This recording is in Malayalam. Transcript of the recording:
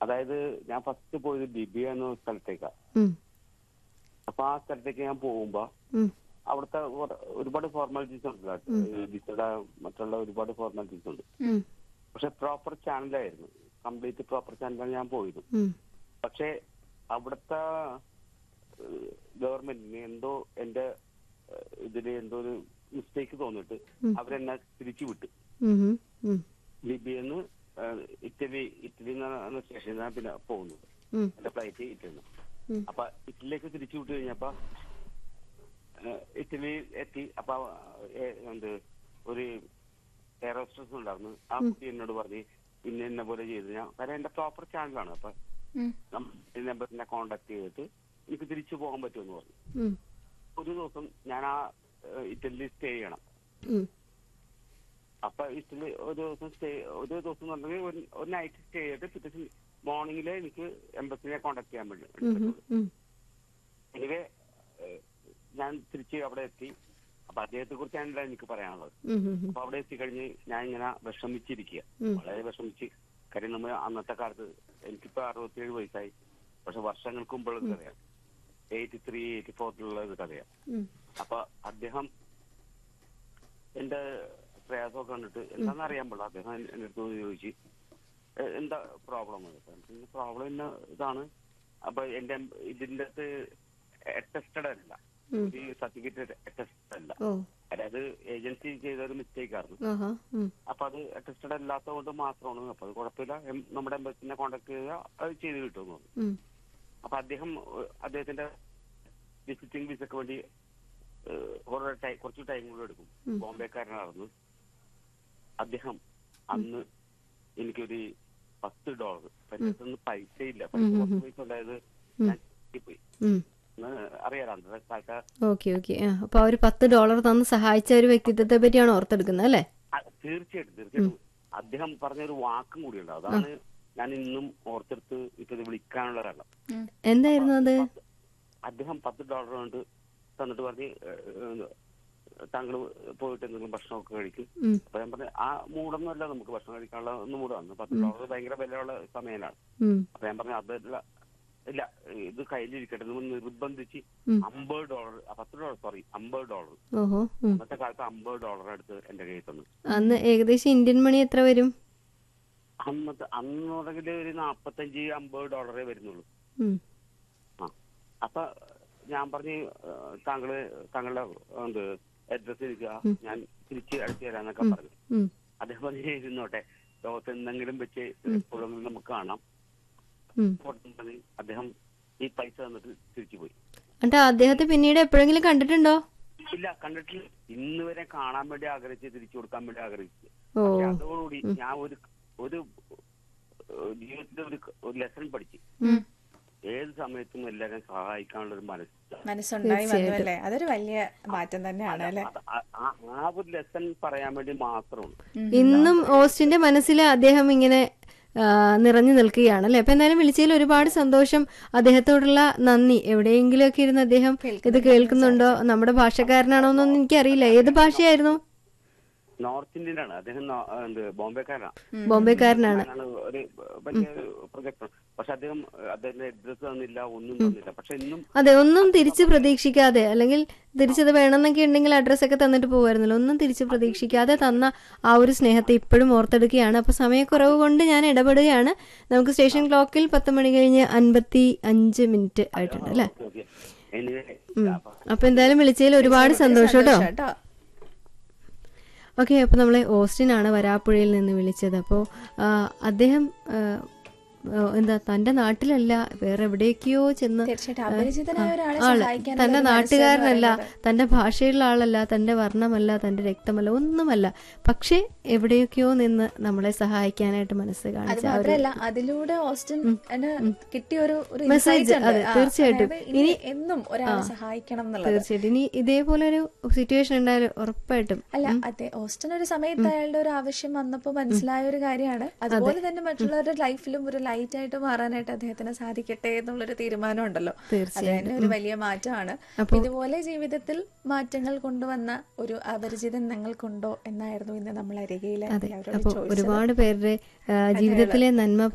അതായത് ഞാൻ ഫസ്റ്റ് പോയത് ലിബിയ എന്ന സ്ഥലത്തേക്കാ ഉം, അപ്പൊ ആ സ്ഥലത്തേക്ക് ഞാൻ പോകുമ്പോ ഉം, അവിടുത്തെ ഒരു- ഒരുപാട് ഫോർമാലിറ്റീസ് ഉണ്ട് വിസയുടെ മറ്റുള്ള ഒരുപാട് ഫോർമാലിറ്റീസ് ഉണ്ട് ഉം, പക്ഷെ പ്രോപ്പർ ചാനലായിരുന്നു കംപ്ലീറ്റ് പ്രോപ്പർ ചാനലാണ് ഞാൻ പോയത് ഉം, പക്ഷെ അവിടുത്തെ ഗവൺമെന്റിന് എന്തോ എന്റെ ഏഹ്, ഇതില് എന്തോ ഒരു മിസ്റ്റേക്ക് തോന്നിട്ട് അവരെന്നെ തിരിച്ചു വിട്ടു ഉം, ഉം, ഉം, ലിബിയെന്ന് ഏഹ്, ഇറ്റലി ഇറ്റലി എന്ന സ്റ്റേഷനിൽ നിന്നാണ് പിന്നെ പോകുന്നത് ഉം, എന്റെ ഫ്ലൈറ്റ് ഇറ്റലിന്ന് ഉം. അപ്പൊ ഇറ്റലിയിലേക്ക് തിരിച്ചു വിട്ടു കഴിഞ്ഞപ്പോ ഏഹ്, ഇറ്റലി എത്തി അപ്പൊ ഏഹ്, എന്ത് ഒരു എയറോസ്ട്രസ് ഉണ്ടായിരുന്നു ആ കുട്ടി എന്നോട് പറഞ്ഞ് ഇന്ന എന്നെ പോലെ ചെയ്തു ഞാൻ കാരണം എന്റെ പ്രോപ്പർ ചാനലാണ് അപ്പൊ ഉം. ഈ നമ്പറിനെ കോണ്ടാക്ട് ചെയ്തിട്ട് എനിക്ക് തിരിച്ചു പോകാൻ പറ്റുമെന്ന് പറഞ്ഞു ഉം, ഒരു ദിവസം ഞാൻ ആ ഏഹ്, ഇറ്റലിയിൽ സ്റ്റേ ചെയ്യണം ഉം, അപ്പൊ ഇറ്റലി ഒരു ദിവസം സ്റ്റേ ഒരു ദിവസം എന്ന് പറഞ്ഞാൽ ഒരു ഒരു നൈറ്റ് സ്റ്റേ ചെയ്തിട്ട് പിറ്റേ മോർണിംഗില് എനിക്ക് എംബസിനെ കോണ്ടാക്ട് ചെയ്യാൻ വേണ്ടി ഉം, ഉം, ഉം, എനിവേ ഞാൻ തിരിച്ച് അവിടെ എത്തി അപ്പൊ അദ്ദേഹത്തെ കുറിച്ചാണല്ലോ എനിക്ക് പറയാനുള്ളത് ഉം, ഉം, ഉം. അപ്പൊ അവിടെ എത്തിക്കഴിഞ്ഞ് ഞാൻ ഇങ്ങനെ വിഷമിച്ചിരിക്കുക ഉം. വളരെ വിഷമിച്ച് കാര്യം നമ്മൾ അന്നത്തെ കാലത്ത് എനിക്കിപ്പോ അറുപത്തിയേഴ് വയസ്സായി പക്ഷെ വർഷങ്ങൾക്ക് മുമ്പുള്ള ഇത് അറിയാം എയ്റ്റി ത്രീ എയ്റ്റി ഫോറിലുള്ള ഇത് അറിയാം ഉം, അപ്പൊ അദ്ദേഹം എന്റെ പ്രയാസമൊക്കെ കണ്ടിട്ട് എന്താണെന്ന് അറിയാൻ പാടില്ല അദ്ദേഹം എൻ- എന്റെ അടുത്ത് വന്ന് ചോദിച്ചു "എ- എന്താ പ്രോബ്ലം പ്രോബ്ലം ഇന്ന ഇതാണ് അപ്പൊ എന്റെ ഇതിന്റെ അകത്ത് അറ്റസ്റ്റഡ് അല്ല ഉം. ഈ സർട്ടിഫിക്കറ്റ് അറ്റസ്റ്റഡ് അല്ല ഓ അതായത് ഏജൻസി ചെയ്ത ഒരു മിസ്റ്റേക്ക് ആയിരുന്നു ആഹാ ഉം, അപ്പൊ അത് അറ്റസ്റ്റഡ് അല്ലാത്തത് കൊണ്ട് മാത്രമാണ് അപ്പൊ അത് കുഴപ്പമില്ല എം- നമ്മുടെ എംബസിനെ കോണ്ടാക്ട് ചെയ്താൽ അത് ചെയ്ത് കിട്ടുമെന്ന് പറഞ്ഞു ഉം, അപ്പൊ അദ്ദേഹം ഏഹ്, അദ്ദേഹത്തിന്റെ വിസിറ്റിംഗ് വിസക്ക് വേണ്ടി ഏഹ്, കുറെ ടൈ- കുറച്ച് ടൈം കൂടെ എടുക്കും ഉം. ബോംബെക്കാരനായിരുന്നു അദ്ദേഹം അന്ന് എനിക്കൊരു പത്ത് ഡോളർ പൈസ പൈസ ഇല്ല പൈസ ഉം, ഉം, കുറച്ച് ഉം. പൈസ ഉണ്ടായത് ഉം. ഞാൻ പോയി ഉം. അറിയാലോ അന്നത്തെ കാലത്ത് ഓക്കെ ഓക്കെ ആ അപ്പൊ ആ ഒരു പത്ത് ഡോളർ തന്ന് സഹായിച്ച ഒരു വ്യക്തിത്വത്തെ പറ്റിയാണ് ഓർത്തെടുക്കുന്നത് അല്ലേ ആ, തീർച്ചയായിട്ടും തീർച്ചയായിട്ടും അദ്ദേഹം പറഞ്ഞ ഒരു വാക്കും കൂടിയുണ്ട് അതാണ് ഞാൻ ഇന്നും ഓർത്തെടുത്ത് ഇപ്പൊ ഇത് വിളിക്കാനുള്ള കാരണം എന്തായിരുന്നു അത് അദ്ദേഹം പത്ത് ഡോളർ കൊണ്ട് തന്നിട്ട് പറഞ്ഞ് താങ്കൾ പോയിട്ട് എന്തെങ്കിലും ഭക്ഷണമൊക്കെ കഴിക്കും ഉം, അപ്പൊ ഞാൻ പറഞ്ഞു ആ മൂടൊന്നും അല്ല നമുക്ക് ഭക്ഷണം കഴിക്കാനുള്ള ഒന്ന് മൂടാണ് പത്ത് ഡോളർ ഭയങ്കര വിലയുള്ള സമയമാണ് ഉം, അപ്പൊ ഞാൻ പറഞ്ഞു അതല്ല ഇല്ല ഇത് കയ്യിലിരിക്കട്ടെ എന്ന് നിർബന്ധിച്ച് ഉം. അമ്പത് ഡോളർ പത്ത് ഡോളർ സോറി അമ്പത് ഡോളർ ഓഹോ ഉം. അന്നത്തെ കാലത്ത് അമ്പത് ഡോളർ എടുത്ത് എന്റെ കയ്യിൽ തന്നു അന്ന് ഏകദേശം ഇന്ത്യൻ മണി എത്ര വരും അന്നത്തെ അന്നുണ്ടെങ്കിൽ ഒരു നാപ്പത്തഞ്ച് അമ്പത് ഡോളറേ വരുന്നുള്ളൂ ഉം, ആ അപ്പൊ ഞാൻ പറഞ്ഞ് ഏഹ്, താങ്കള് താങ്കളുടെ എന്ത് അഡ്രസ് ഇരിക്കുക ഞാൻ തിരിച്ച് അടിച്ചു തരാന്നൊക്കെ പറഞ്ഞു ഉം, അദ്ദേഹം പറഞ്ഞ് ഇരുന്നോട്ടെ ലോകത്ത് എന്തെങ്കിലും വെച്ച് എപ്പോഴും നമുക്ക് കാണാം ഉം. പോട്ടെന്ന് പറഞ്ഞ് അദ്ദേഹം ഈ പൈസ തന്നിട്ട് തിരിച്ചു പോയി എന്നിട്ട് അദ്ദേഹത്തെ പിന്നീട് എപ്പോഴെങ്കിലും കണ്ടിട്ടുണ്ടോ ഇല്ല കണ്ടിട്ടില്ല ഇന്ന് വരെ കാണാൻ വേണ്ടി ആഗ്രഹിച്ച് തിരിച്ചു കൊടുക്കാൻ വേണ്ടി ആഗ്രഹിച്ചു ഓ പക്ഷെ അതോടുകൂടി ഞാൻ ഒരു ഒരു ഏഹ്, ജീവിതത്തിൽ ഒരു ഒരു ലെസൺ പഠിച്ചു ഉം. ഏത് സമയത്തും എല്ലാവരെയും സഹായിക്കാനുള്ള ഒരു മനസ്സ് മനസ്സുണ്ടായി വന്നു അല്ലേ അതൊരു വലിയ മാറ്റം തന്നെയാണ് അല്ലേ അത് ആ- ആ- ആ ഒരു ലെസൺ പറയാൻ വേണ്ടി മാത്രമാണ് ഇന്നും ഓസ്റ്റിന്റെ മനസ്സിൽ അദ്ദേഹം ഇങ്ങനെ ആ, നിറഞ്ഞു നിൽക്കുകയാണ് അല്ലെ അപ്പൊ എന്തായാലും വിളിച്ചതിൽ ഒരുപാട് സന്തോഷം അദ്ദേഹത്തോടുള്ള നന്ദി എവിടെയെങ്കിലുമൊക്കെ ഇരുന്ന് അദ്ദേഹം ഇത് കേൾക്കുന്നുണ്ടോ നമ്മുടെ ഭാഷക്കാരനാണോ എന്നൊന്നും എനിക്കറിയില്ല ഏത് ഭാഷയായിരുന്നു നോർത്ത് ഇന്ത്യൻ ആണ് അദ്ദേഹം നോ- എന്ത് ബോംബെക്കാരനാണ് ബോംബെക്കാരനാണ് ആണ് ഒരു വലിയ പ്രൊജക്ട് പക്ഷെ അദ്ദേഹം അദ്ദേഹത്തിന്റെ അഡ്രസ് തന്നില്ല ഒന്നും തന്നില്ല പക്ഷെ ഇന്നും അതെ ഒന്നും തിരിച്ച് പ്രതീക്ഷിക്കാതെ അല്ലെങ്കിൽ തിരിച്ചത് വേണമെന്നൊക്കെ ഉണ്ടെങ്കിൽ അഡ്രസ്സ് ഒക്കെ തന്നിട്ട് പോകുമായിരുന്നല്ലോ ഒന്നും തിരിച്ച് പ്രതീക്ഷിക്കാതെ തന്ന ആ ഒരു സ്നേഹത്തെ ഇപ്പോഴും ഓർത്തെടുക്കുകയാണ് അപ്പൊ സമയക്കുറവ് കൊണ്ട് ഞാൻ ഇടപെടുകയാണ് നമുക്ക് സ്റ്റേഷൻ ക്ലോക്കിൽ പത്ത് മണി കഴിഞ്ഞ് അൻപത്തി അഞ്ച് മിനിറ്റ് ആയിട്ടുണ്ട് അല്ലേ ഓക്കെ എനിവേ അപ്പൊ എന്തായാലും വിളിച്ചതിൽ ഒരുപാട് സന്തോഷം കേട്ടോ കേട്ടോ ഓക്കെ അപ്പോൾ നമ്മളെ ഓസ്റ്റിനാണ് വരാപ്പുഴയിൽ നിന്ന് വിളിച്ചത് അപ്പോൾ അദ്ദേഹം ആ, ആ, എന്താ തൻ്റെ നാട്ടിലല്ല വേറെ എവിടേക്കോ ചെന്ന് തീർച്ചയായിട്ടും അപരിചിതനായ ഒരാളെ ആള് സഹായിക്കാനുള്ള തന്റെ ഒരു മനസ്സ് എന്ന് നാട്ടുകാരനല്ല പറയുന്നത് തന്റെ ഭാഷയുള്ള ആളല്ല തന്റെ വർണ്ണമല്ല തന്റെ രക്തമല്ല ഒന്നുമല്ല പക്ഷേ എവിടെയൊക്കെയോ നിന്ന് നമ്മളെ സഹായിക്കാനായിട്ട് മനസ്സ് അത് കാണിച്ച ആ ഒരു മാത്രല്ല അതിലൂടെ ഓസ്റ്റിൻ എന്നെ കിട്ടിയ ഒരു ഒരു Message, insight ഉണ്ട്. അതെ, ആ, തീർച്ചയായിട്ടും. അതായത് ഇനി എന്നും ഒരാളെ സഹായിക്കണം എന്നുള്ളത് തീർച്ചയായിട്ടും ഇനി ഇതേപോലെ ഒരു സിറ്റുവേഷൻ ഉണ്ടായാലും ഉറപ്പായിട്ടും അല്ല അതെ ഓസ്റ്റിൻ ഒരു സമയത്ത് അയാളുടെ ഒരു ആവശ്യം വന്നപ്പോൾ മനസ്സിലായ ഒരു കാര്യമാണ് അതുപോലെ തന്നെ മറ്റുള്ളവരുടെ ലൈഫിലും ഒരു ലൈറ്റ് ആയിട്ട് മാറാനായിട്ട് അദ്ദേഹത്തിന് സാധിക്കട്ടെ എന്നുള്ളൊരു തീരുമാനം ഉണ്ടല്ലോ അത് തന്നെ ഒരു വലിയ മാറ്റമാണ് ഇതുപോലെ ജീവിതത്തിൽ മാറ്റങ്ങൾ കൊണ്ടുവന്ന ഒരു അപരിചിതൻ ഞങ്ങൾക്കുണ്ടോ എന്നായിരുന്നു ഇന്ന് നമ്മൾ അരികയിലെ എല്ലാവരോടും അപ്പോൾ ചോദിച്ചത് ഒരുപാട് പേരുടെ ആ, ജീവിതത്തിലെ നന്മ